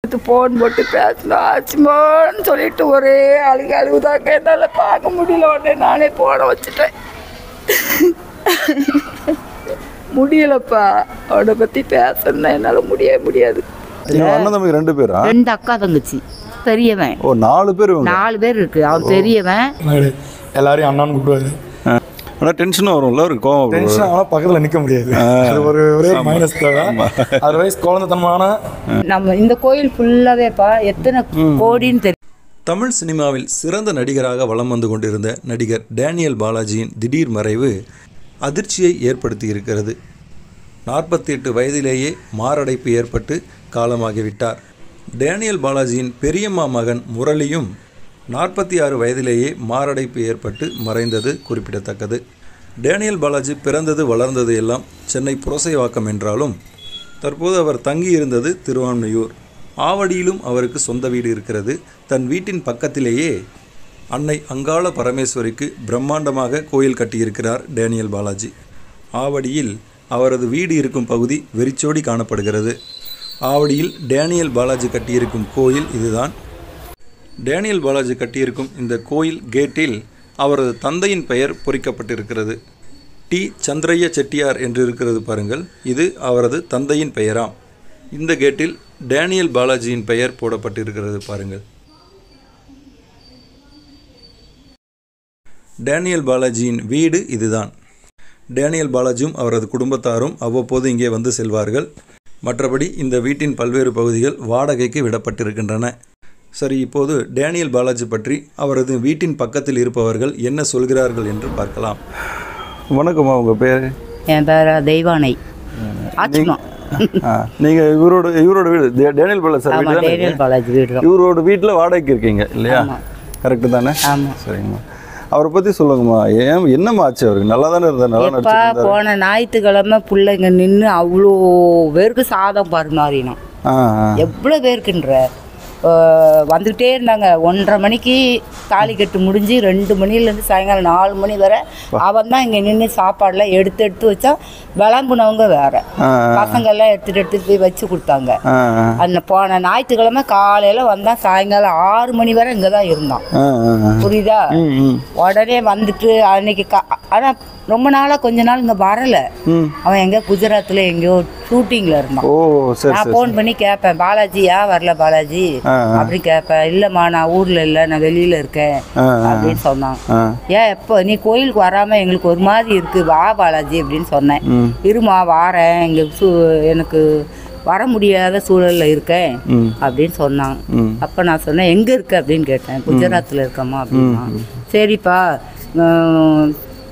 Phone போட்டு பேசணும் ஆச்சுமோன்னு சொல்லிட்டு ஒரே அழுகு அழுகுதாங்க என்னால் பார்க்க முடியல உடனே நானே போன வச்சுட்டேன் முடியலப்பா அவனை பற்றி பேசணும்னா என்னால் முடியவே முடியாது நீங்க அண்ணன் தம்பி ரெண்டு பேரா ரெண்டு அக்கா தங்கச்சி பெரியவன் ஓ நாலு பேர் இவங்க நாலு பேர் இருக்கு அவன் பெரியவன் கிடையாது. எல்லாரையும் அண்ணான்னு கூப்பிடுவாரு ஆனால் டென்ஷனும் வரும்ல ஒரு கோவம் வரும். டென்ஷன் ஆனால் பக்கத்தில் நிற்க முடியாது அது ஒரு ஒரே மைனஸ் தேவை அதர்வைஸ் குழந்தைத்தனமான நம்ம இந்த கோயில் ஃபுல்லாவேப்பா எத்தனை கோடின்னு தெரியும் தமிழ் சினிமாவில் சிறந்த நடிகராக வலம் வந்து கொண்டிருந்த நடிகர் டேனியல் பாலாஜியின் திடீர் மறைவு அதிர்ச்சியை ஏற்படுத்தி இருக்கிறது நாற்பத்தி எட்டு வயதிலேயே மாரடைப்பு ஏற்பட்டு காலமாகிவிட்டார் டேனியல் பாலாஜியின் பெரியம்மா மகன் முரளியும் நாற்பத்தி ஆறு வயதிலேயே மாரடைப்பு ஏற்பட்டு மறைந்தது குறிப்பிடத்தக்கது டேனியல் பாலாஜி பிறந்தது வளர்ந்தது எல்லாம் சென்னை புரசைவாக்கம் என்றாலும் தற்போது அவர் தங்கியிருந்தது திருவான்மையூர் ஆவடியிலும் அவருக்கு சொந்த வீடு இருக்கிறது தன் வீட்டின் பக்கத்திலேயே அன்னை அங்காள பரமேஸ்வரிக்கு பிரம்மாண்டமாக கோயில் கட்டியிருக்கிறார் டேனியல் பாலாஜி ஆவடியில் அவரது வீடு இருக்கும் பகுதி வெறிச்சோடி காணப்படுகிறது ஆவடியில் டேனியல் பாலாஜி கட்டியிருக்கும் கோயில் இதுதான் டேனியல் பாலாஜி கட்டியிருக்கும் இந்த கோயில் கேட்டில் அவரது தந்தையின் பெயர் பொறிக்கப்பட்டிருக்கிறது டி சந்திரய்ய செட்டியார் என்று இருக்கிறது பாருங்கள் இது அவரது தந்தையின் பெயராம் இந்த கேட்டில் டேனியல் பாலாஜியின் பெயர் போடப்பட்டிருக்கிறது பாருங்கள் டேனியல் பாலாஜியின் வீடு இதுதான் டேனியல் பாலாஜியும் அவரது குடும்பத்தாரும் அவ்வப்போது இங்கே வந்து செல்வார்கள் மற்றபடி இந்த வீட்டின் பல்வேறு பகுதிகள் வாடகைக்கு விடப்பட்டிருக்கின்றன சரி இப்போது டேனியல் பாலாஜி பற்றி அவரது வீட்டின் பக்கத்தில் இருப்பவர்கள் என்ன சொல்கிறார்கள் என்று பார்க்கலாம் வணக்கம்மா உங்கள் பேர் என் பேர தெய்வானை ஆச்சுமா நீங்கள் இவரோட இவரோட வீடு டே- டேனியல் பாலாஜி சார் ஆமா வீடு தானே டேனியல் பாலாஜி வீடு தான் இவரோட வீட்டில் வாடகைக்கு இருக்கீங்க இல்லையா கரெக்டு தானே ஆமா சரிங்கம்மா அவரை பற்றி சொல்லுங்கம்மா ஏன் என்னம்மா ஆச்சு அவருக்கு நல்லா தானே இருந்தார் நல்லா எப்பா நடிச்சிருந்தார் போன ஞாயிற்றுக்கிழமை பிள்ளைங்க நின்று அவ்வளோ பேருக்கு சாதம் பரிமாறினோம் ஆ ஆ எவ்வளோ பேருக்குன்ற வந்துக்கிட்டே இருந்தாங்க ஒன்றரை மணிக்கு தாலி கட்டு முடிஞ்சு ரெண்டு மணிலேருந்து சாயங்காலம் நாலு மணி வரை அவன் தான் இங்கே நின்று சாப்பாடெல்லாம் எடுத்து எடுத்து வச்சா விளம்புனவங்க வேற ஆ, பசங்கள்லாம் எடுத்துட்டு எடுத்துட்டு போய் வச்சு கொடுத்தாங்க ஆ ஆ அந்த போன ஞாயிற்றுக்கிழமை காலையில் வந்தான் சாயங்காலம் ஆறு மணி வரை இங்கே தான் இருந்தான் ஆ ஆ ஆ. புரியுதா ம் ம் உடனே வந்துட்டு அன்னைக்கு கா ஆனால் ரொம்ப நாளாக கொஞ்ச நாள் இங்கே வரலை ம் அவன் எங்கே குஜராத்தில் எங்கேயோ ஷூட்டிங்கில் இருந்தான் ஓ சரி நான் சரி ஃபோன் பண்ணி கேட்பேன் பாலாஜி ஏன் வரல பாலாஜி ஆ, ஆ. அப்படி கேட்பேன் இல்லைம்மா நான் ஊரில் இல்லை நான் வெளியில் இருக்கேன் ஆ, ஆ. அப்படின்னு சொன்னான் ஆ ஏன் எப்போ நீ கோயிலுக்கு வராமல் எங்களுக்கு ஒரு மாதிரி இருக்கு வா பாலாஜி அப்படின்னு சொன்னேன் ம் இருமா வாரேன் இங்கே சூ எனக்கு வர முடியாத சூழலில் இருக்கேன் ம் அப்படின்னு சொன்னான் ம் அப்போ நான் சொன்னேன் எங்கே இருக்க அப்படின்னு கேட்டேன் குஜராத்தில் இருக்கம்மா அப்படின்னா சரிப்பா உம்,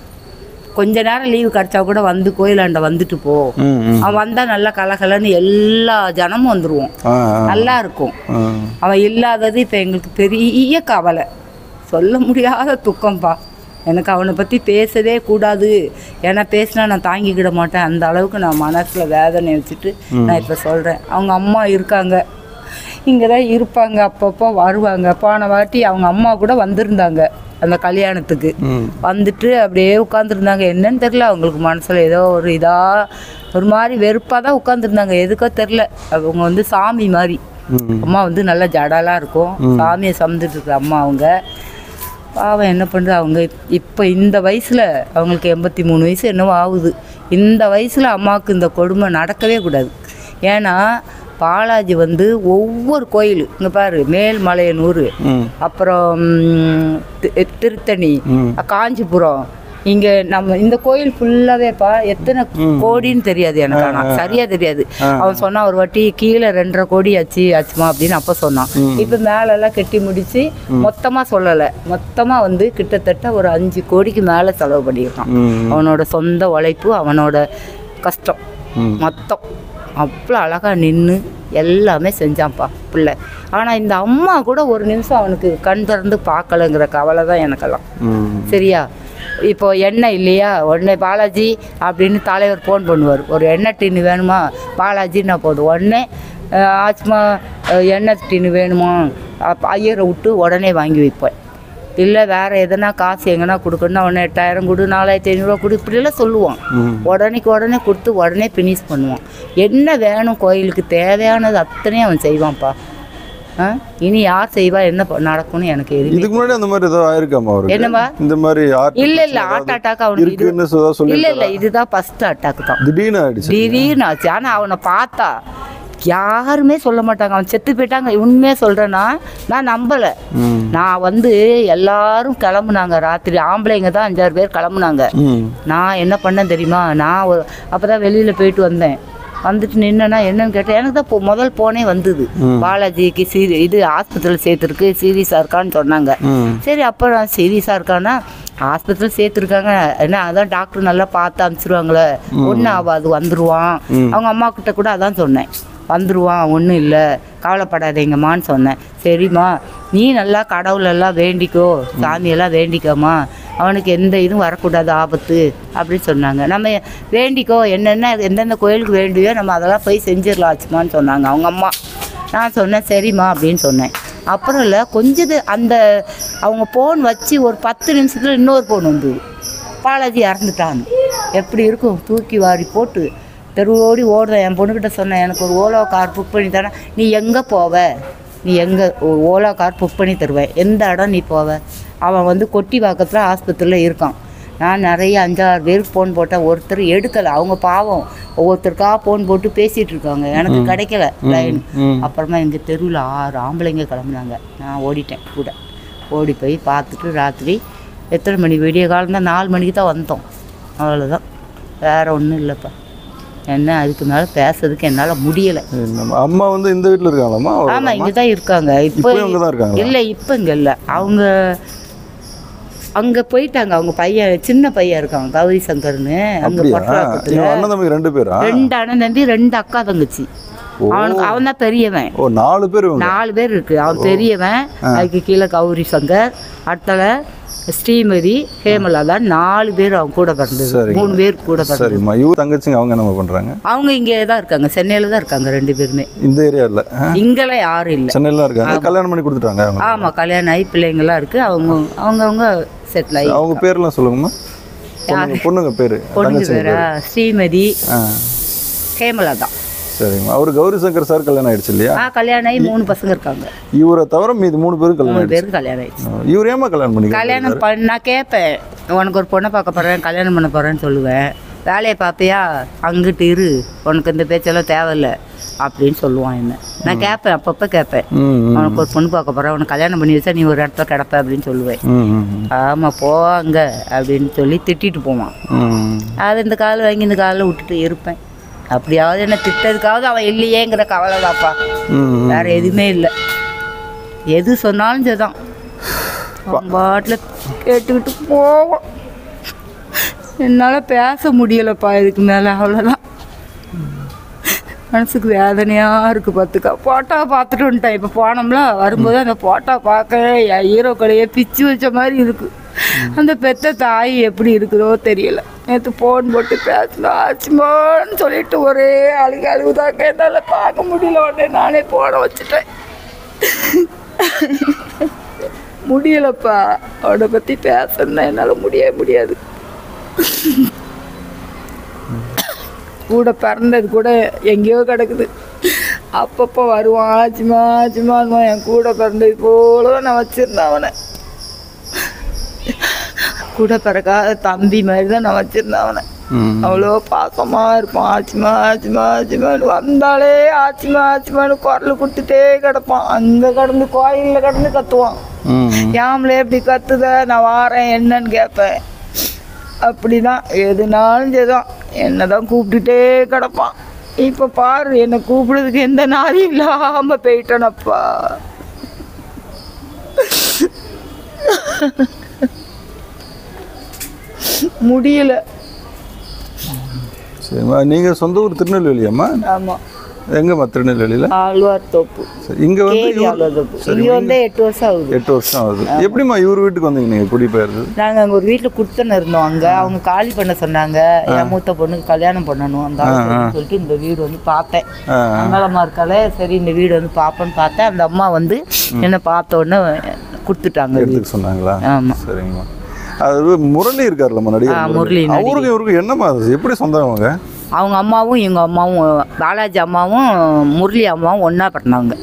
கொஞ்ச நேரம் லீவு கிடச்சா கூட வந்து கோயிலாண்ட வந்துட்டு போ ம் ம் அவன் வந்தால் நல்லா கலகலன்னு எல்லா ஜனமும் வந்துடுவோம் ஆ ஆ நல்லா இருக்கும் ஆ அவன் இல்லாதது இப்போ எங்களுக்கு பெரிய கவலை சொல்ல முடியாத துக்கம்ப்பா எனக்கு அவனை பற்றி பேசவே கூடாது ஏன்னா பேசினா நான் தாங்கிக்கிட மாட்டேன் அந்த அளவுக்கு நான் மனசில் வேதனை வச்சுட்டு நான் இப்போ சொல்கிறேன் அவங்க அம்மா இருக்காங்க இங்கே தான் இருப்பாங்க அப்பப்போ வருவாங்க போன வாட்டி அவங்க அம்மா கூட வந்திருந்தாங்க அந்த கல்யாணத்துக்கு ம் வந்துட்டு அப்படியே உட்காந்துருந்தாங்க என்னன்னு தெரில அவங்களுக்கு மனசில் ஏதோ ஒரு இதாக ஒரு மாதிரி வெறுப்பாக தான் உட்காந்துருந்தாங்க எதுக்கோ தெரில அவங்க வந்து சாமி மாதிரி ம் அம்மா வந்து நல்லா ஜடலாக இருக்கும் சாமியை சமந்துட்டு இருக்கிற அம்மா அவங்க பாவம் என்ன பண்ணுறது அவங்க இப்- இப்போ இந்த வயசில் அவங்களுக்கு எண்பத்தி மூணு வயசு என்னவோ ஆகுது இந்த வயசில் அம்மாவுக்கு இந்த கொடுமை நடக்கவே கூடாது ஏன்னா பாலாஜி வந்து ஒவ்வொரு கோயில் இங்கே பாரு மேல்மலையனூர் ம் அப்புறம் ம், தி- திருத்தணி காஞ்சிபுரம் இங்கே நம்ம இந்த கோயில் ஃபுல்லாவேப்பா எத்தனை கோடின்னு தெரியாது எனக்கு ஆனால் சரியா தெரியாது அவன் சொன்னான் ஒரு வாட்டி கீழே ரெண்டரை கோடி ஆச்சு ஆச்சுமா அப்படின்னு அப்போ சொன்னான் இப்போ மேலெல்லாம் கட்டி முடிச்சு மொத்தமாக சொல்லலை மொத்தமாக வந்து கிட்டத்தட்ட ஒரு அஞ்சு கோடிக்கு மேலே செலவு பண்ணியிருக்கான் ம் அவனோட சொந்த உழைப்பு அவனோட கஷ்டம் மொத்தம் அவ்வளோ அழகாக நின்று எல்லாமே செஞ்சான்ப்பா பிள்ளை ஆனால் இந்த அம்மா கூட ஒரு நிமிஷம் அவனுக்கு கண் திறந்து பார்க்கலங்கிற கவலை தான் எனக்கெல்லாம் ம் சரியா இப்போ எண்ணெய் இல்லையா உடனே பாலாஜி அப்படின்னு தலைவர் ஃபோன் பண்ணுவார் ஒரு எண்ணெய் டின்னு வேணுமா பாலாஜின்னா போதும் உடனே அஹ், ஆச்சுமா அஹ், எண்ணெய் டின்னு வேணுமா அப்போ ஐயரை விட்டு உடனே வாங்கி வைப்பேன் இல்லை வேறு எதனா காசு எங்கன்னா கொடுக்கணும்னா உடனே எட்டாயிரம் கொடு நாலாயிரத்தி ஐநூறுரூவா கொடு இப்படியெல்லாம் சொல்லுவான் உடனேக்கு உடனே கொடுத்து உடனே ஃபினிஷ் பண்ணுவான் என்ன வேணும் கோயிலுக்கு தேவையானது அத்தனையும் அவன் செய்வான்ப்பா ஆ? இனி யார் செய்வா என்ன ப- நடக்கும்னு எனக்கு எதுவுமே இதுக்கு முன்னாடி அந்த மாதிரி ஏதோ ஆயிருக்காமா அவருக்கு என்னம்மா? இந்த மாதிரி heart இல்ல இல்ல ஹார்ட் அட்டாக் அவனுக்கு இது இருக்குன்னு சொல்ல சொல்லி இல்ல இல்ல இதுதான் ஃபர்ஸ்ட் அட்டாக் தான் திடீர்னு ஆயிடுச்சு திடீர்னு ஆச்சு ஆனா அவனை பார்த்தா யாருமே சொல்ல மாட்டாங்க அவன் செத்து போயிட்டாங்க உண்மையாக சொல்கிறேன்னா நான் நம்பலை ம் நான் வந்து எல்லாரும் கிளம்புனாங்க ராத்திரி ஆம்பளைங்க தான் அஞ்சாறு பேர் கிளம்புனாங்க ம் நான் என்ன பண்ணேன் தெரியுமா நான் ஒரு அப்போ தான் வெளியில் போயிட்டு வந்தேன் வந்துட்டு நின்னேன்னா என்னன்னு கேட்டேன் எனக்கு தான் இப்போ முதல் போனே வந்தது பாலாஜிக்கு சீரி இது ஆஸ்பத்திரியில் சேர்த்துருக்கு சீரியஸாக இருக்கான்னு சொன்னாங்க ம் சரி அப்போ நான் சீரியஸாக இருக்கான்னா ஆஸ்பத்திரியில் சேர்த்துருக்காங்க என்ன அதான் டாக்டர் நல்லா பார்த்து அனுப்பிச்சிருவாங்களே ஒன்றும் ஆகாது வந்துருவான் அவங்க அம்மா கிட்ட கூட அதான் சொன்னேன் வந்துருவான் ஒன்றும் இல்லை கவலைப்படாதீங்கம்மான்னு சொன்னேன் சரிம்மா நீ நல்லா கடவுளெல்லாம் வேண்டிக்கோ சாமியெல்லாம் வேண்டிக்கோமா அவனுக்கு எந்த இதுவும் வரக்கூடாது ஆபத்து அப்படின்னு சொன்னாங்க நம்ம வேண்டிக்கோ என்னென்ன எந்தெந்த கோயிலுக்கு வேண்டியோ நம்ம அதெல்லாம் போய் செஞ்சிடலாம் ஆச்சுமான்னு சொன்னாங்க அவங்க அம்மா நான் சொன்னேன் சரிம்மா அப்படின்னு சொன்னேன் அப்புறம் இல்லை கொஞ்சம் இது- அந்த அவங்க ஃபோன் வச்சு ஒரு பத்து நிமிஷத்தில் இன்னொரு ஃபோன் வந்தது பாலாஜி இறந்துட்டான்னு எப்படி இருக்கும் தூக்கி வாரி போட்டு தெருவோடி ஓடுறேன் என் பொண்ணுக்கிட்ட சொன்னேன் எனக்கு ஒரு ஓலோ கார் புக் பண்ணி தரேன் நீ எங்கே போவ நீ எங்கே ஓலோ கார் புக் பண்ணி தருவேன் எந்த இடம் நீ போவ அவன் வந்து கொட்டி வாக்கத்தில் ஆஸ்பத்திரியில் இருக்கான் நான் நிறைய அஞ்சாறு பேருக்கு ஃபோன் போட்டேன் ஒருத்தர் எடுக்கலை அவங்க பாவம் ஒவ்வொருத்தருக்கா ஃபோன் போட்டு பேசிகிட்டு இருக்காங்க எனக்கு கிடைக்கல லைன் அப்புறமா எங்கள் தெருவில் ஆறு ஆம்பளைங்க கிளம்புனாங்க நான் ஓடிட்டேன் கூட ஓடி போய் பார்த்துட்டு ராத்திரி எத்தனை மணி விடிய காலம் தான் நாலு மணிக்கு தான் வந்தோம் அவ்வளோதான் வேற ஒன்றும் இல்லைப்பா என்ன அதுக்கு மேலே பேசுறதுக்கு என்னால் முடியலை என்னம்மா, அம்மா வந்து இந்த வீட்டில் இருக்காங்களாம்மா அவர் ஆமாம் இங்கே தான் இருக்காங்க இப்போ இப்போயும் அங்கே தான் இருக்காங்களா இல்லை இப்போ இங்கே இல்லை அவங்க அங்கே போயிட்டாங்க அவங்க பையன் சின்ன பையன் இருக்காங்க கௌரி சங்கர்னு அங்கே அப்படியா பொட்டலாக்கத்தில் இவங்க அண்ணன் தம்பி ரெண்டு பேரா ரெண்டு அண்ணன் தம்பி ரெண்டு அக்கா தங்கச்சி அவனுக்கு அவன் தான் பெரியவன் ஓ நாலு பேர் இவங்க நாலு பேர் இருக்கு அவன் பெரியவன் அதுக்கு கீழே கௌரி சங்கர் அடுத்தல ஸ்ரீமதி ஹேமலதா நாலு பேர் அவன் கூட பிறந்தது சரிங்க. மூணு பேர் கூட பிறந்தது சரிம்மா இவங்க தங்கச்சிங்க அவங்க என்ன பண்ணுறாங்க அவங்க இங்கே தான் இருக்காங்க சென்னையில் தான் இருக்காங்க ரெண்டு பேருமே இந்த ஏரியாவில் இங்கெல்லாம் யாரும் இல்லை சென்னையில் தான் இருக்காங்க கல்யாணம் பண்ணி கொடுத்துட்டாங்க அவங்க ஆமாம் கல்யாணம் ஆகி பிள்ளைங்களாம் இருக்கு அவங்க அவங்கவுங்க செட்டில் ஆகி அவங்க பேர்லாம் சொல்லுங்கம்மா பொண்ணுங்க பொண்ணுங்க பேர் பொண்ணுங்க தங்கச்சிங்க பேரா ஸ்ரீமதி ஆ ஹேமலதா சரிங்கம்மா அவர் கௌரி சங்கர் சார் கல்யாணம் ஆயிடுச்சு இல்லையா ஆ கல்யாணம் ஆகி மூணு பசங்க இருக்காங்க இவரை தவிர மீது மூணு பேரும் கல்யாணம் மூணு ஆயிடுச்சு பேருக்கு கல்யாணம் ஆயிடுச்சு ஆ, இவர் ஏமா கல்யாணம் பண்ணி கல்யாணம் பண்ண நான் கேட்பேன் உனக்கு ஒரு பொண்ணை பார்க்க போகிறேன் கல்யாணம் பண்ண போகிறேன்னு சொல்லுவேன் வேலையை பார்ப்பியா அங்கிட்டு இரு உனக்கு இந்த பேச்செல்லாம் தேவையில்ல அப்படின்னு சொல்லுவான் என்ன நான் கேட்பேன் அப்பப்போ கேட்பேன் ம் ம், உனக்கு ஒரு பொண்ணு பார்க்க போகிறேன் உனக்கு கல்யாணம் பண்ணி வச்சா நீ ஒரு இடத்துல கிடப்ப அப்படின்னு சொல்லுவேன் ம் ம், ம். ஆமாம் போ அங்க அப்படின்னு சொல்லி திட்டிட்டு போவான் ம் அது இந்த காலில் வாங்கி இந்த காலில் விட்டுட்டு இருப்பேன் அப்படியாவது என்ன திட்டதுக்காவது அவன் இல்லையேங்கிற கவலை தாப்பா ம் வேற எதுவுமே இல்லை எது சொன்னாலும் சரிதான் அவன் பாட்டில் கேட்டுக்கிட்டு போவோம் என்னால் பேச முடியலப்பா இதுக்கு மேலே அவ்வளோதான் மனசுக்கு வேதனையாக இருக்குது பார்த்துக்கா போட்டா பார்த்துட்டு வந்துட்டேன் இப்போ போனோம்ல வரும்போது அந்த போட்டா பார்க்க என் ஹீரோ கடையே பிச்சு வச்ச மாதிரி இருக்குது அந்த பெத்த தாய் எப்படி இருக்குதோ தெரியல நேற்று ஃபோன் போட்டு பேசணும் ஆச்சுமான்னு சொல்லிட்டு ஒரே அழுகு அழுகுதாக்க என்னால் பார்க்க முடியல உடனே நானே போன வச்சுட்டேன் முடியலப்பா அவனை பற்றி பேசணும்னா என்னால் முடியவே முடியாது கூட பிறந்தது கூட எங்கேயோ கிடக்குது அப்பப்போ வருவான் ஆச்சுமா ஆச்சுமா என் கூட பிறந்தது போல தான் நான் வச்சுருந்தேன் அவனை கூட பிறக்காத தம்பி மாதிரி தான் நான் வச்சுருந்தேன் அவனை ம் அவ்வளோ பாசமாக இருப்பான் ஆச்சுமா ஆச்சுமா ஆச்சுமான்னு வந்தாலே ஆச்சுமா ஆச்சுமான்னு குரல் கொடுத்துட்டே கிடப்பான் அங்கே கடந்து கோயிலில் கடந்து கத்துவான் ம் யாமலே இப்படி கத்துத நான் வாரேன் என்னன்னு கேட்பேன் அப்படிதான் எதுனாலும் சரிதான் என்னை தான் கூப்பிட்டுட்டே கிடப்பான் இப்போ பாரு என்னை கூப்பிடுறதுக்கு எந்த நாளும் இல்லாமல் போயிட்டேனப்பா முடியல சரிம்மா நீங்கள் சொந்த ஊர் திருநெல்வேலியாம்மா ஆமாம் எங்கம்மா திருநெல்வேலியில் ஆழ்வார் தோப்பு சரி இங்கே வந்து கேவி இவரு- ஆழ்வார் தோப்பு இங்கே வந்து எட்டு வருஷம் ஆகுது எட்டு வருஷம் ஆகுது எப்படிம்மா இவர் வீட்டுக்கு வந்தீங்க நீங்கள் குடி போயிருது நாங்கள் அங்கே ஒரு வீட்டில் கொடுத்துன்னு இருந்தோம் அங்கே அவங்க காலி பண்ண சொன்னாங்க என் மூத்த பொண்ணுக்கு கல்யாணம் பண்ணணும் அந்த ஆளுக்கு சொல்லிட்டு இந்த வீடு வந்து பார்த்தேன் ஆ மங்களமா இருக்காளே சரி இந்த வீடு வந்து பார்ப்போன்னு பார்த்தேன் அந்த அம்மா வந்து என்னை பார்த்த உடனே கொடுத்துட்டாங்க வீடு எடுத்துக்க சொன்னாங்களா ஆமாம் சரிங்கம்மா அது முரளி இருக்காருல்லம்மா ஆ, நடிகர் முரளி நடிகர். அவருக்கு இவருக்கு என்னம்மா அது எப்படி சொந்தம் அவங்க அவங்க அம்மாவும் எங்கள் அம்மாவும் பாலாஜி அம்மாவும் முரளி அம்மாவும் ஒன்றா பிறந்தாங்க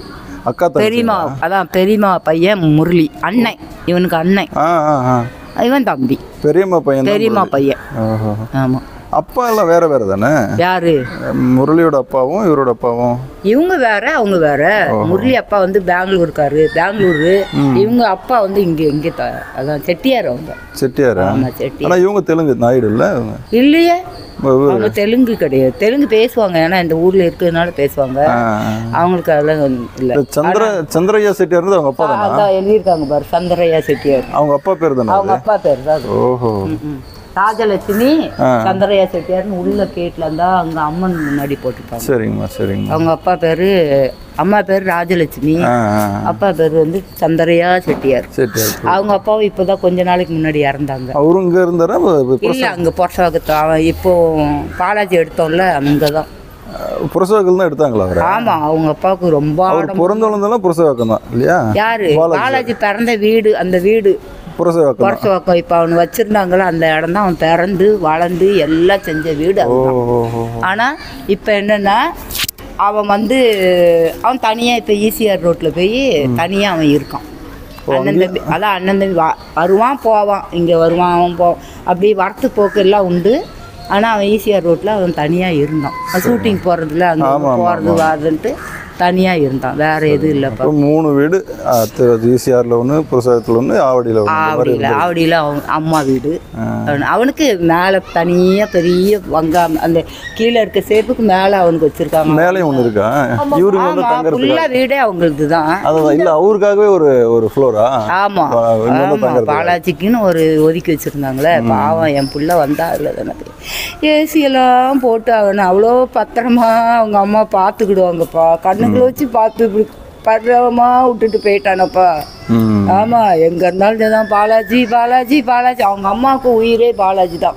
அக்கா தங்கச்சி பெரியம்மா அதான் பெரியம்மா பையன் முரளி அண்ணன் இவனுக்கு அண்ணன் ஆ ஆ ஆ இவன் தம்பி பெரியம்மா பையன் தான் பெரியம்மா முரளி. பையன் ஓஹோ ஆமாம் அப்பா எல்லாம் வேற வேற தானே யாரு முரளியோட அப்பாவும் இவரோட அப்பாவும் இவங்க வேற அவங்க வேற முரளி அப்பா வந்து பெங்களூர் இருக்காரு பெங்களூரு இவங்க அப்பா வந்து இங்க இங்க த- அதான் செட்டியார் அவங்க செட்டியாரா ஆமா செட்டியார் ஆனா இவங்க தெலுங்கு நாயுடு இல்ல இவங்க இல்லையே ஓ, ஓ. அவங்க தெலுங்கு கிடையாது தெலுங்கு பேசுவாங்க ஏன்னா இந்த ஊர்ல இருக்கிறதுனால பேசுவாங்க ஆ, அவங்களுக்கு அதெல்லாம் இல்லை இந்த சந்திர சந்திரையா செட்டியார் இருந்து அவங்க அப்பா தானா அதான் எழுதியிருக்காங்க பாரு சந்திரையா செட்டியார் அவங்க அப்பா பேர் தானே அவங்க அப்பா பேர் தான் அது ஓஹோ ம். ராஜலட்சுமி சந்திரையா செட்டியார்னு உள்ள கேட்ல இருந்தா அங்க அம்மன் முன்னாடி போட்டிருப்பாங்க சரிங்கம்மா சரிங்கம்மா அவங்க அப்பா பேரு அம்மா பேர் ராஜலட்சுமி ஆ ஆ அப்பா பேர் வந்து சந்திரையா செட்டியார் செட்டியார் அவங்க அப்பாவும் இப்போதான் கொஞ்ச நாளைக்கு முன்னாடி இறந்தாங்க அவரும் இங்க இருந்தாரா ப- ப- இல்ல அங்க பொரசாகத்து அவன் இப்போ பாலாஜி எடுத்தோம்ல அங்கதான் புரசவாக்கல் தான் எடுத்தாங்களா அவரை ஆமா அவங்க அப்பாவுக்கு ரொம்ப அவர் ஆடம் பிறந்து வளர்ந்தாலும் புரசவாக்கம் தான் இல்லையா யாரு பாலாஜி பிறந்த வீடு அந்த வீடு புரசவாக்கம் தான் பொரசவாக்கம் இப்போ அவன் வச்சிருந்தாங்களோ அந்த இடம் தான் அவன் பிறந்து வளர்ந்து எல்லாம் செஞ்ச வீடு அதுதான் ஓஹோ ஆனா இப்போ என்னன்னா அவன் வந்து அவன் தனியா இப்போ ஈசிஆர் ரோட்ல போய் தனியா அவன் இருக்கான் அண்ணன் தம்பி அதான் அண்ணன் தம்பி வா- வருவான் போவான் இங்க வருவான் அவன் போ அப்படி வரத்து போக்கு எல்லாம் உண்டு ஆனா அவன் ஈசிஆர் ரோட்ல அவன் தனியா இருந்தான் ஷூட்டிங் போறதுல அங்க ஆமா, ஆமா, போறது வாருன்ட்டு தனியா இருந்தான் வேற எதுவும் இல்லைப்பா அப்புறம் மூணு வீடு ஈசிஆர்ல ஒன்று புரசவத்தில் ஒன்று ஆவடியில் ஒன்று ஆவடியில் ஆவடியில் அவன் அம்மா வீடு அவன்- அவனுக்கு மேலே தனியாக பெரிய வங்காம அந்த கீழே இருக்க சேப்புக்கு மேலே அவனுக்கு வச்சிருக்காங்க மேலேயும் ஒன்று இருக்கா இவருக்கு வந்து ஆமா தங்கறதுக்கு ஃபுல்லாக வீடே அவங்களுக்கு தான் அதான் இல்லை அவருக்காகவே ஒரு ஒரு ஃப்ளோரா ஆமா ஆ, இங்க வந்து ஆமா தங்கறதுக்கு. பாலாஜிக்குன்னு ஒரு ஒதுக்கி வச்சிருந்தாங்களே பாவம் என் புள்ள வந்தா அதில் தானே ஏசி எல்லாம் போட்டு அவனை அவ்வளோ பத்திரமா அவங்க அம்மா பார்த்துக்கிடுவாங்கப்பா கண்ணுக்குள்ள வச்சு பார்த்து இப்படி பத்திரமா விட்டுட்டு போயிட்டானப்பா ம் ஆமா எங்க இருந்தாலும் தான் பாலாஜி பாலாஜி பாலாஜி அவங்க அம்மாவுக்கு உயிரே பாலாஜி தான்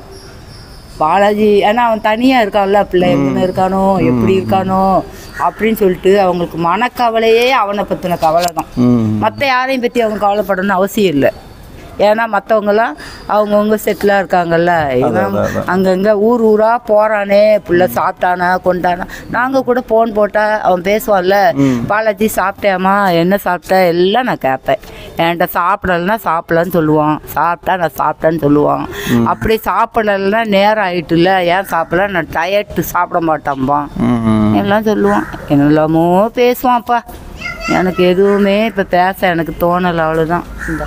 பாலாஜி ஏன்னா அவன் தனியா இருக்கான்ல பிள்ளை எங்கன்னு இருக்கானோ எப்படி இருக்கானோ அப்படின்னு சொல்லிட்டு அவங்களுக்கு மனக்கவலையே அவனை பத்தின கவலை தான் ம் மற்ற யாரையும் பற்றி அவங்க கவலைப்படணும்னு அவசியம் இல்லை ஏன்னா மற்றவங்கலாம் அவங்கவுங்க செட்டிலாக இருக்காங்கல்ல இவன் அங்கங்கே ஊர் ஊராக போகிறானே புள்ள சாப்பிட்டானா கொண்டானா நாங்கள் கூட ஃபோன் போட்டால் அவன் பேசுவான்ல பாலாஜி சாப்பிட்டேம்மா என்ன சாப்பிட்ட எல்லாம் நான் கேட்பேன் என்கிட்ட சாப்பிடலன்னா சாப்பிடலன்னு சொல்லுவான் சாப்பிட்டா நான் சாப்பிட்டேன்னு சொல்லுவான் அப்படி சாப்பிடலன்னா நேரம் ஆயிட்டுல ஏன் சாப்பிடல நான் டயர்ட்டு சாப்பிட மாட்டான்பான் ம், ம் எல்லாம் சொல்லுவான் என்னெல்லாமோ பேசுவான்ப்பா எனக்கு எதுவுமே இப்போ பேச எனக்கு தோணலை அவ்வளோதான் இந்த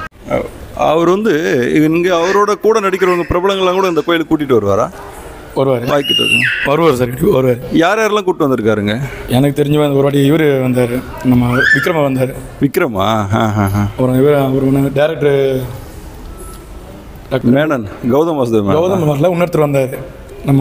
அவர் வந்து இங்க அவரோட கூட நடிக்கிறவங்க பிரபலங்கள்லாம் கூட இந்த கோயிலுக்கு கூட்டிட்டு வருவாரா வருவார் வாய்க்கிட்டு வருங்க. வருவார் சார் வருவார் யார் யாரெல்லாம் கூட்டு வந்திருக்காருங்க எனக்கு தெரிஞ்சவன் ஒரு வாட்டி இவர் வந்தார் நம்ம விக்ரம வந்தார் விக்ரமா ஆ, ஆ, ஆ. அப்புறம் இவர் அவர் ஒன்று டேரக்டர் டாக்டர் மேனன் கௌதம் வாசுதேவ் மேனன். கௌதம் வரல இன்னொருத்தர் வந்தார் நம்ம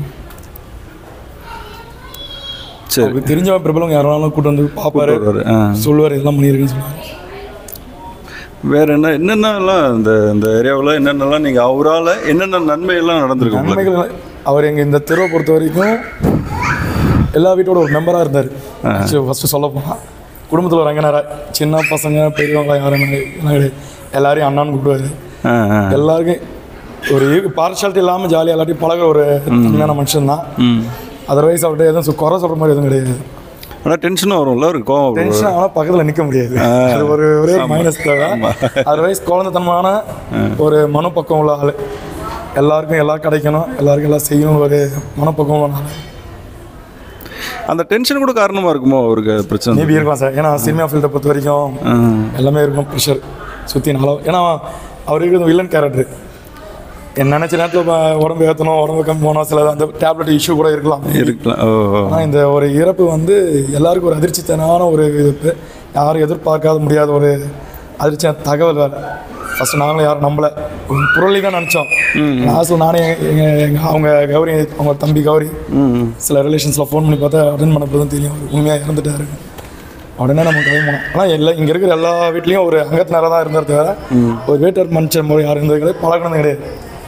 சரி அவருக்கு தெரிஞ்சவன் பிரபலம் யாராலும் கூட்டு வந்து பார்ப்பாரு வருவாரு. ஆ. சொல்லுவார் எல்லாம் பண்ணியிருக்குன்னு சொல்லுவார் வேற என்ன என்னென்னலாம் இந்த இந்த ஏரியாவில் என்னென்னலாம் நீங்கள் அவரால் என்னென்ன நன்மையெல்லாம் நடந்திருக்கு உங்களுக்கு நன்மைகள் அவர் எங்கள் இந்த தெருவை பொறுத்த வரைக்கும் எல்லா வீட்டோட ஒரு மெம்பராக இருந்தார் ஃபஸ்ட்டு சொல்ல போனால் குடும்பத்தில் ஒரு ரங்கனாரா சின்ன பசங்க பெரியவங்க யாரும் எல்லாம் கிடையாது எல்லாரையும் அண்ணான்னு கூப்பிடுவாரு ஆ ஆ எல்லாருக்கும் ஒரு பார்ஷாலிட்டி இல்லாமல் ஜாலியாக எல்லாத்தையும் பழகுற ஒரு தன்மையான மனுஷன் தான் ம் அதர்வைஸ் அவர்கிட்ட எதுவும் சு- குறை சொல்கிற மாதிரி எதுவும் கிடையாது ஆனால் டென்ஷனும் வரும்ல ஒரு கோவம் வரும். டென்ஷன் ஆனால் பக்கத்தில் நிற்க முடியாது அது ஒரு ஒரே மைனஸ் தேவை அதர்வைஸ் குழந்தைத்தனமான ஒரு மனப்பக்கம் உள்ள ஆள் எல்லாருக்கும் எல்லாம் கிடைக்கணும் எல்லாருக்கும் எல்லாம் செய்யணும் ஒரு மனப்பக்கம் உள்ள ஆள் அந்த டென்ஷன் கூட காரணமாக இருக்குமோ அவருக்கு அது பிரச்சனை மேபி இருக்கும் சார் ஏன்னா சினிமா ஃபீல்டை பொறுத்த வரைக்கும் ஆ. எல்லாமே இருக்கும் ப்ரெஷர் சுற்றி நல்லா ஏன்னா அவர் இருக்கிறது வில்லன் கேரக்டர் என்ன நினச்ச நேரத்தில் உடம்பு ஏற்றணும் உடம்பு கம்மி போனால் சில அந்த டேப்லெட் இஷ்யூ கூட இருக்கலாம் இருக்கலாம் ஓ ஓ. ஆனால் இந்த ஒரு இறப்பு வந்து எல்லாருக்கும் ஒரு அதிர்ச்சித்தனான ஒரு இழப்பு யாரும் எதிர்பார்க்காத முடியாத ஒரு அதிர்ச்சியான தகவல் வேறு ஃபஸ்ட்டு நாங்களும் யாரும் நம்பல ஒரு புரளி தான் நினச்சோம் லாஸ்ட்டில் நானே எங்கள் எங்கள் அவங்க கௌரி அவங்க தம்பி கௌரி ம் சில ரிலேஷன்ஸில் ஃபோன் பண்ணி பார்த்தா அட்டன் பண்ணப்போ தான் தெரியும் அவர் உண்மையாக இறந்துட்டாரு உடனே நம்ம கிளம்பி போனோம் ஆனால் எல்லா இங்கே இருக்கிற எல்லா வீட்லேயும் ஒரு அங்கத்தினராக தான் இருந்தார் தவிர ஒரு வேட்டர் மனுஷன் முறை யாரும் இருந்தது கிடையாது பழகினது கிடையாது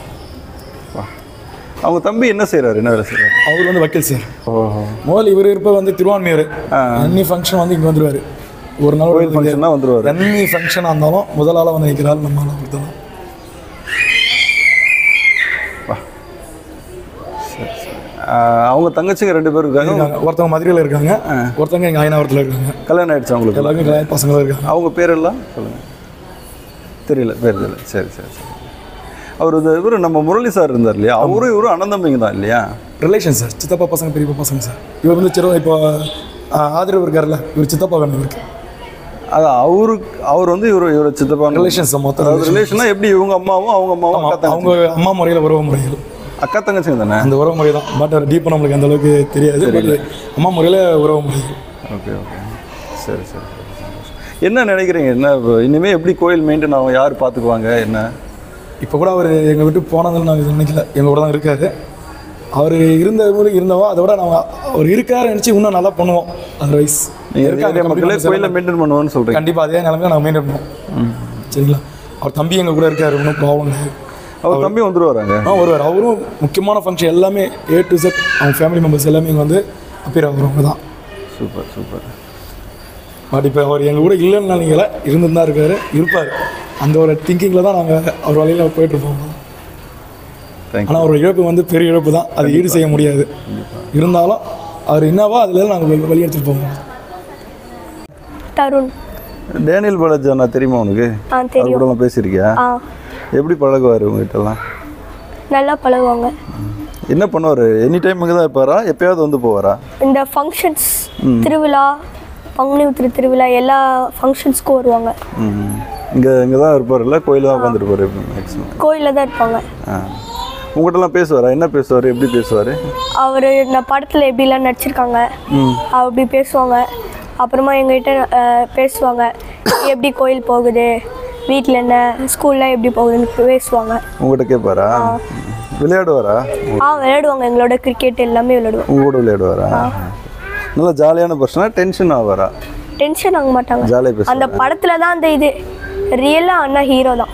அவங்க தம்பி என்ன செய்கிறாரு என்ன வேலை செய்கிறாரு அவர் வந்து வக்கீல் சார் ஓஹோ முதல்ல இவர் இருப்ப வந்து திருவான்மையூர் அன்னி ஃபங்க்ஷன் வந்து இங்கே வந்துருவாரு ஒரு நாள் கோயில் ஃபங்க்ஷன்னா வந்துருவாரு அன்னி ஃபங்க்ஷனாக இருந்தாலும் முதல் ஆளாக வந்து நிற்கிறாரு நம்ம ஆளாக ஒருத்தர் ஆஹ் அவங்க தங்கச்சிங்க ரெண்டு பேர் இருக்காங்க இருக்காங்க ஒருத்தவங்க மதுரையில் இருக்காங்க ஒருத்தவங்க எங்கள் அயனாவரத்தில் இருக்காங்க கல்யாணம் ஆயிடுச்சு அவங்களுக்கு எல்லாருக்கும் கல்யாண பசங்க தான் இருக்காங்க அவங்க பேரெல்லாம் சொல்லுங்க தெரியல பேர் தெரியல சரி சரி சரி அவர் இந்த இவர் நம்ம முரளி சார் இருந்தார் இல்லையா அவரும் இவரும் அனந்தம்பிங்க தான் இல்லையா ரிலேஷன் சார் சித்தப்பா பசங்க பெரியப்பா பசங்க சார் இவர் வந்து சிறு இப்போ ஆ, ஆதரவு இருக்கார்ல இவர் சித்தப்பா வேணும் இவருக்கு அது அவருக்கு அவர் வந்து இவர் இவர சித்தப்பா ரிலேஷன்ஸ் மொத்தம் அதாவது ரிலேஷனா எப்படி இவங்க அம்மாவும் அவங்க அம்மாவும் ஆமா, அக்கா தங்கச்சி அவங்க அம்மா முறையில் உறவு முறைகள் அக்கா தங்கச்சிங்க தானே அந்த உறவு முறை தான் பட் டீப்பாக நம்மளுக்கு அந்த அளவுக்கு தெரியாது பட் அம்மா முறையில் உறவு முறைகள் ஓகே ஓகே சரி சரி சரி, சந்தோஷம். என்ன நினைக்கிறீங்க என்ன இப்ப இனிமே எப்படி கோயில் மெயின்டைன் ஆகும் யார் பார்த்துக்குவாங்க என்ன இப்போ கூட அவர் எங்கள் விட்டு போனதில் நாங்கள் நினைக்கல எங்கள் கூட தான் இருக்காரு அவர் இருந்த ஊர் இருந்தவோ அதை விட நாங்கள் அவர் இருக்காரு நினச்சி இன்னும் நல்லா பண்ணுவோம் அதர்வைஸ் நீங்கள் ஏரியா மக்களே கோயிலை மெயின்டைன் பண்ணுவோன்னு சொல்கிறீங்க கண்டிப்பாக அதே நிலைமையை நாங்கள் மெயின்டைன் பண்ணுவோம் சரிங்களா அவர் தம்பி எங்கள் கூட இருக்காரு ஒன்றும் ப்ராப்ளம் கிடையாது அவர் தம்பி வந்துருவாராங்க ஆ வருவார் அவரும் முக்கியமான ஃபங்க்ஷன் எல்லாமே ஏ டு செட் அவங்க ஃபேமிலி மெம்பர்ஸ் எல்லாமே இங்கே வந்து அப்பீர் ஆகுறவங்க தான் சூப்பர் சூப்பர் பட் இப்போ அவர் எங்கள் கூட இல்லைன்னு நினைக்கல இருந்துட்டு தான் இருக்காரு இருப்பார் அந்த ஒரு திங்கிங்கில் தான் நாங்கள் அவர் வழியில் போயிட்டுருப்போம் தேங்க்யூ ஆனால் ஒரு இழப்பு வந்து பெரிய இழப்பு தான் அது ஈடு செய்ய முடியாது இருந்தாலும் அவர் என்னவோ அதில் நாங்கள் வெளி- வெளியே எடுத்துகிட்டு போவோம் தருண் டேனியல் பாலாஜி அண்ணா தெரியுமா உனக்கு ஆ அவர் தெரியும் கூடலாம் பேசியிருக்கியா ஆ எப்படி பழகுவார் உங்ககிட்டலாம் நல்லா பழகுவாங்க என்ன பண்ணுவார் எனி டைம் இங்கே தான் இருப்பாரா எப்பயாவது வந்து போவாரா இந்த ஃபங்க்ஷன்ஸ் திருவிழா பங்குனி உத்திர திருவிழா எல்லா ஃபங்க்ஷன்ஸ்க்கும் வருவாங்க ம் இங்கே இங்கே தான் இருப்பார்ல கோயிலில் தான் உட்காந்துருப்பார் மேக்ஸிமம் கோயிலில் தான் இருப்பாங்க ஆ உங்கள்கிட்டலாம் பேசுவாரா என்ன பேசுவார் எப்படி பேசுவார் அவர் இந்த படத்தில் எப்படிலாம் நடிச்சிருக்காங்க அப்படி பேசுவாங்க அப்புறமா எங்ககிட்ட அஹ், பேசுவாங்க எப்படி கோயில் போகுது வீட்டில் என்ன ஸ்கூல்லாம் எப்படி போகுதுன்னு பேசுவாங்க உங்கள்கிட்ட கேட்பாரா விளையாடுவாரா ஆ விளையாடுவாங்க எங்களோட கிரிக்கெட் எல்லாமே விளையாடுவாங்க உங்க கூட விளையாடுவாரா நல்லா ஜாலியான பர்சனா டென்ஷன் ஆவாரா டென்ஷன் ஆக மாட்டாங்க ஜாலியாக பேச அந்த படத்தில் தான் அந்த இது ரியலாக அண்ணா ஹீரோ தான்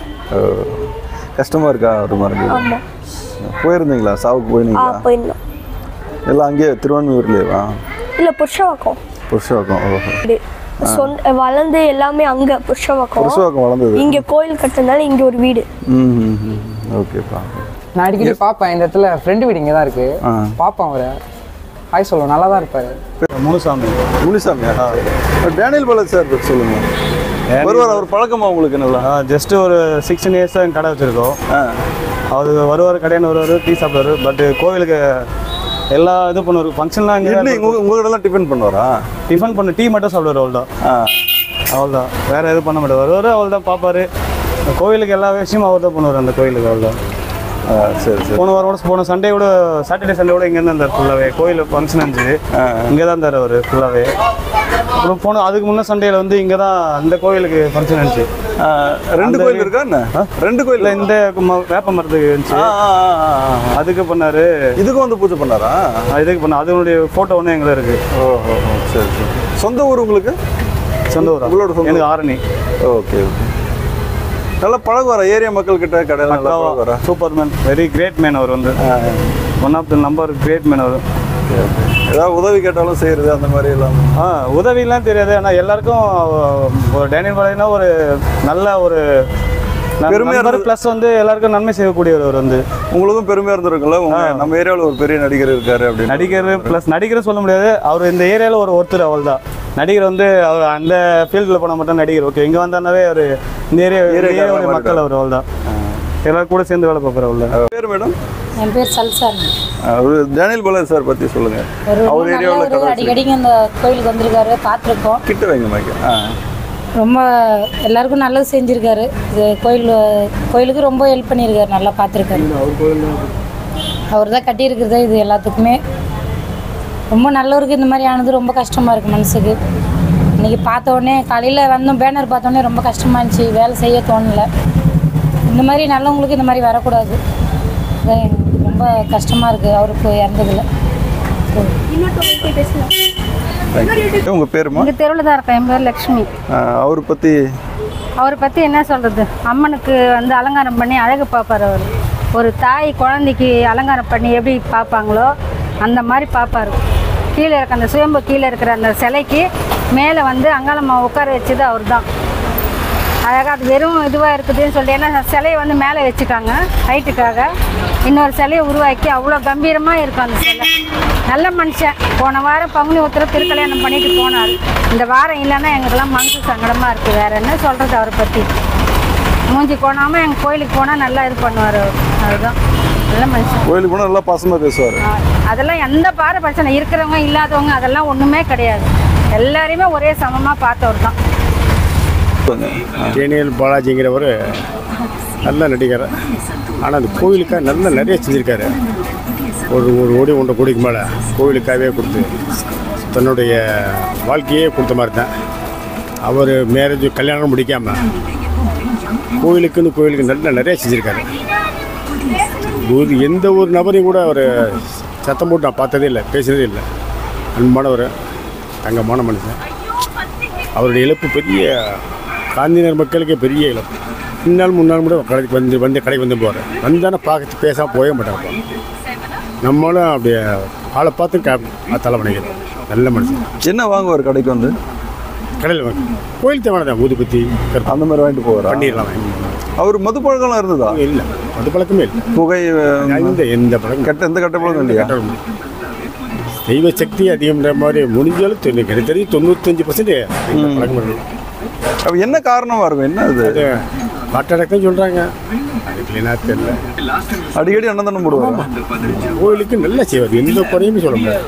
கஷ்டமாக இருக்கா ஒரு மாதிரி ஆமாம் போயிருந்தீங்களா சாவுக்கு ஆ போயிருந்தீங்களா போயிருந்தோம் எல்லாம் அங்கேயே திருவான்மையூர்லேயேவா இல்லை புருஷவாக்கம் புருஷவாக்கம் ஓஹோ இது சொந்த வளர்ந்து எல்லாமே அங்கே புருஷவாக்கம் புருஷவாக்கம் வளர்ந்தது இங்கே கோயில் கட்டுறதுனால இங்கே ஒரு வீடு ம் ம், ம் ஓகேப்பா நான் அடிக்கடி பார்ப்பேன் இந்த இடத்துல ஃப்ரெண்டு வீடு இங்கே தான் இருக்கு ஆ பார்ப்பேன் அவரை ஹாய் சொல்லுவோம் நல்லா தான் இருப்பார் முனுசாமி முனிசாமியா டேனியல் பாலாஜி சார் பற்றி சொல்லுங்க வருவார் அவர் பழக்கமா உங்களுக்கு நல்லா ஜஸ்ட் ஒரு சிக்ஸ்டீன் இயர்ஸாக கடை வச்சுருக்கோம் ஆ அவர் வருவார் கடையான வருவார் டீ சாப்பிடுவார் பட் கோவிலுக்கு எல்லா இது பண்ணுவார் ஃபங்க்ஷன்லாம் இட்லி இங்கே உங்க உங்ககிட்டலாம் டிஃபன் பண்ணுவாரா டிஃபன் பண்ண டீ மட்டும் சாப்பிடுவார் அவ்வளோதான் ஆ அவ்வளோதான் வேறு எதுவும் பண்ண மாட்டார் வருவார் அவள் தான் பார்ப்பாரு கோவிலுக்கு எல்லா விஷயமும் அவர் தான் பண்ணுவார் அந்த கோயிலுக்கு அவ்வளோதான் ஆ சரி சரி போன வாரம் கூட போன சண்டே கூட சாட்டர்டே சண்டே கூட இங்கே தான் இருந்தார் ஃபுல்லாகவே கோயில் ஃபங்க்ஷன் இருந்துச்சு இங்கே தான் இருந்தார் அவர் ஃபுல்லாகவே அப்புறம் போன அதுக்கு முன்னே சண்டேல வந்து இங்கே தான் அந்த கோயிலுக்கு ஃபங்க்ஷன் இருந்துச்சு ஆ, ரெண்டு அந்த கோயில் இருக்கா என்ன ரெண்டு கோயில் இல்லை இந்த ம- வேப்ப மரத்துக்கு இருந்துச்சு ஆ ஆ, ஆ, ஆ, ஆ. அதுக்கு பண்ணாரு இதுக்கும் வந்து பூஜை பண்ணாரா இதுக்கு பண்ண அதனுடைய ஃபோட்டோ ஒன்று எங்களை இருக்கு ஓஹோ சரி சரி சொந்த ஊர் உங்களுக்கு சொந்த ஊரா உங்களோட சொந்த எனக்கு ஆரணி ஓகே ஓகே நல்லா பழகுவாரா ஏரியா மக்கள் கிட்ட கடையில் நல்லா பழகுவாரா super man very great man அவர் வந்து one of the number great man அவர் ஏதாவது உதவி கேட்டாலும் செய்யறது அந்த மாதிரி எல்லாம் ஆ உதவிலாம் தெரியாது ஆனால் எல்லாருக்கும் ஒரு டேனியல் பாளையனா ஒரு நல்ல ஒரு பெருமையா இருந்தது. ப்ளஸ் வந்து எல்லாருக்கும் நன்மை செய்யக்கூடியவர் அவர் வந்து உங்களுக்கும் பெருமையா இருந்திருக்குல்ல உங்க நம்ம ஏரியாவில் ஒரு பெரிய நடிகர் இருக்காரு அப்படின்னு நடிகர் ப்ளஸ் நடிகர் சொல்ல முடியாது அவர் இந்த ஏரியாவில் ஒரு ஒருத்தர் அவள் தான் நடிகர் வந்து அவர் அந்த ஃபீல்டில் போனால் மட்டும் நடிகர் ஓகே இங்கே வந்தாருனாவே அவர் இந்த ஏரியா ஏரியாக்காரர் ஏரியாவுடைய மாதிரி மக்கள் அவர் அவள் தான் எல்லாரும் கூட சேர்ந்து வேலை பார்க்குற அவள் தான் பேர் மேடம் என் பேர் சல்சார் அவர் டேனியல் பாலாஜி சார் பத்தி சொல்லுங்க ஒரு அவர் ரொம்ப ஏரியாவில் நல்லவர் கடை அடிக்கடிக்கு இந்த கோயிலுக்கு வந்திருக்காரு பார்த்துருக்கோம் கிட்ட வைங்க மைக்க ஆ ரொம்ப எல்லாருக்கும் நல்லது செஞ்சுருக்காரு இது கோயில் கோயிலுக்கு ரொம்ப ஹெல்ப் பண்ணியிருக்காரு நல்லா பார்த்துருக்காரு அவர் தான் கட்டியிருக்கிறது இது எல்லாத்துக்குமே ரொம்ப நல்லவருக்கு இந்த மாதிரி ஆனது ரொம்ப கஷ்டமாக இருக்குது மனசுக்கு இன்றைக்கி பார்த்த உடனே காலையில் வந்தோம் பேனர் பார்த்த உடனே ரொம்ப கஷ்டமாக இருந்துச்சு வேலை செய்ய தோணல இந்த மாதிரி நல்லவங்களுக்கு இந்த மாதிரி வரக்கூடாது அதான் எனக்கு ரொம்ப கஷ்டமாக இருக்குது அவருக்கு இறந்ததில் உங்க பேருமா இங்கே தெருவில் தான் இருக்கேன் என் பேர் லக்ஷ்மி அவர் பத்தி அவரை பற்றி என்ன சொல்கிறது அம்மனுக்கு வந்து அலங்காரம் பண்ணி அழகு பார்ப்பார் அவர் ஒரு தாய் குழந்தைக்கு அலங்காரம் பண்ணி எப்படி பார்ப்பாங்களோ அந்த மாதிரி பார்ப்பார் கீழே இருக்க அந்த சுயம்பு கீழே இருக்கிற அந்த சிலைக்கு மேலே வந்து அங்காளம்மா உட்கார வச்சது அவர் தான் அழகாக அது வெறும் இதுவாக இருக்குதுன்னு சொல்லிட்டு ஏன்னா சிலையை வந்து மேலே வச்சுட்டாங்க ஹைட்டுக்காக இன்னொரு சிலையை உருவாக்கி அவ்வளோ கம்பீரமாக இருக்கும் அந்த சிலை நல்ல மனுஷன் போன வாரம் பங்குனி உத்தரவு திருக்கல்யாணம் பண்ணிட்டு போனார் இந்த வாரம் இல்லைன்னா எங்களுக்கெல்லாம் மனசு சங்கடமாக இருக்குது வேறு என்ன சொல்கிறது அவரை பற்றி மூஞ்சி கோணாமல் எங்கள் கோயிலுக்கு போனால் நல்லா இது பண்ணுவார் அவர் அதுதான் நல்ல மனுஷன் கோயிலுக்கு போனால் நல்லா பாசமாக பேசுவார் அதெல்லாம் எந்த பார பிரச்சனை இருக்கிறவங்க இல்லாதவங்க அதெல்லாம் ஒன்றுமே கிடையாது எல்லாரையுமே ஒரே சமமாக பார்த்தவர் தான் டேனியல் பாலாஜிங்கிறவர் நல்ல நடிகர் ஆனால் அந்த கோவிலுக்காக நல்ல நிறைய செஞ்சுருக்காரு ஒரு ஒரு கோடி ஒன்றரை கோடிக்கு மேலே கோவிலுக்காகவே கொடுத்து தன்னுடைய வாழ்க்கையே கொடுத்த மாதிரி தான் அவர் மேரேஜ் கல்யாணம் முடிக்காமல் கோவிலுக்குன்னு கோவிலுக்கு நல்ல நிறைய செஞ்சுருக்காரு ஒரு எந்த ஒரு நபரையும் கூட அவர் சத்தம் போட்டு நான் பார்த்ததே இல்லை பேசினதே இல்லை அன்பானவர் தங்கமான மனுஷன் அவருடைய இழப்பு பெரிய காந்திநகர் மக்களுக்கே பெரிய இழப்பு இந்நாள் முன்னாள் கூட கடைக்கு வந்து வந்து கடைக்கு வந்து போகிறேன் வந்தானே பார்க்க பேசாம போகவே மாட்டாங்க நம்மளும் அப்படியே ஆளை பார்த்து கா தலை வணங்கிறோம் நல்ல மனுஷன் என்ன வாங்குவார் கடைக்கு வந்து கடையில் வாங்க கோயில் தேவையான தான் ஊதுபத்தி கற்பூரம் அந்த மாதிரி வாங்கிட்டு போவாரா பன்னீர்லாம் வாங்கி அவர் மது பழக்கம்லாம் இருந்ததா இல்லை அது பழக்கமே இல்லை புகை எந்த எந்த பழக்கம் கெட்ட எந்த கெட்ட பழக்கம் இல்லையா தெய்வ சக்தி அதிகம்ன்ற மாதிரி முடிஞ்சாலும் தொண்ணூ- எனக்கு தெரிஞ்சு தொண்ணூத்தஞ்சு பர்சன்ட் பழக்கம் இல்லை அப்ப என்ன காரணமா இருக்கும் என்ன அது அது ஹார்ட் அட்டாக் தான் சொல்கிறாங்க அதுக்கு என்ன தெரியல அடிக்கடி அன்னதானம் போடுவாங்க கோயிலுக்கு நல்லா செய்வார் எந்த குறையுமே சொல்ல முடியாது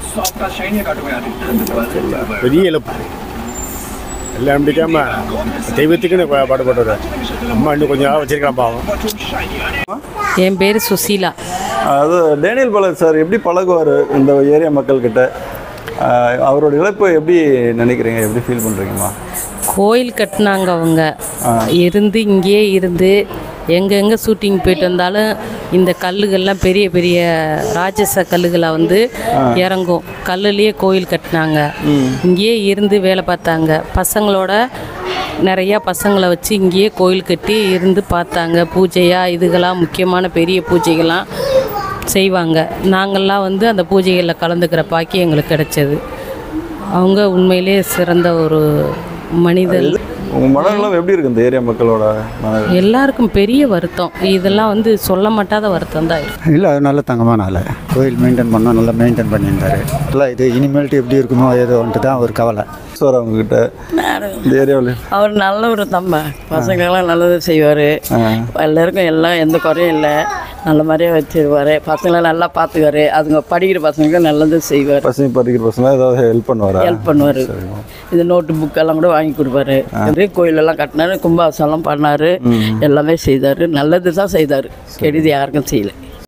பெரிய இழப்பு எல்லாம் நம்பிக்காம தெய்வத்துக்குன்னு பா- பாடுபடுறாரு அம்மா இன்னும் கொஞ்சம் நாள் வச்சிருக்கலாம் பாவம் என் பேர் சுசீலா அது டேனியல் பாலாஜி சார் எப்படி பழகுவார் இந்த ஏரியா மக்கள்கிட்ட ஆஹ் அவரோட இழப்பு எப்படி நினைக்கிறீங்க எப்படி ஃபீல் பண்ணுறீங்கம்மா கோயில் கட்டினாங்க அவங்க இருந்து இங்கேயே இருந்து எங்கெங்கே ஷூட்டிங் போயிட்டு வந்தாலும் இந்த கல்லுகள்லாம் பெரிய பெரிய ராட்சச கல்லுகளை வந்து இறங்கும் கல்லுலேயே கோயில் கட்டினாங்க இங்கேயே இருந்து வேலை பார்த்தாங்க பசங்களோட நிறையா பசங்களை வச்சு இங்கேயே கோயில் கட்டி இருந்து பார்த்தாங்க பூஜையாக இதுகளாம் முக்கியமான பெரிய பூஜைகள்லாம் செய்வாங்க நாங்கள்லாம் வந்து அந்த பூஜைகளில் கலந்துக்கிற பாக்கியம் எங்களுக்கு கிடைச்சது அவங்க உண்மையிலே சிறந்த ஒரு மனிதர் உங்கள் மனநலம் எப்படி இருக்கு இந்த ஏரியா மக்களோட மன எல்லாருக்கும் பெரிய வருத்தம் இதெல்லாம் வந்து சொல்ல மாட்டாத வருத்தம் தான் இருக்கு இல்லை அது நல்ல தங்கமான ஆள் கோயில் மெயின்டைன் பண்ணால் நல்லா மெயின்டைன் பண்ணியிருந்தாரு இல்லை இது இனிமேல்ட்டு எப்படி இருக்குமோ ஏதோன்ட்டு தான் ஒரு கவலை சார் அவங்கக்கிட்ட இந்த ஏரியாவில் அவர் நல்ல ஒரு தம்ப பசங்களுக்கெல்லாம் நல்லது செய்வார் எல்லாருக்கும் எல்லாம் எந்த குறையும் இல்லை நல்ல மாதிரியே வச்சிருவார் பசங்களை நல்லா பார்த்துக்குவாரு அதுங்க படிக்கிற பசங்களுக்கு நல்லது செய்வார் பசங்க படிக்கிற பசங்க ஏதாவது ஹெல்ப் பண்ணுவாரா ஹெல்ப் பண்ணுவார் இது நோட்டு புக்கெல்லாம் கூட வாங்கி கொடுப்பாரு இதே கோயிலெல்லாம் கட்டினாரு கும்பாபிஷேகம்லாம் பண்ணார் எல்லாமே செய்தார் நல்லது தான் செய்தார் கெடுதி யாருக்கும் செய்யலை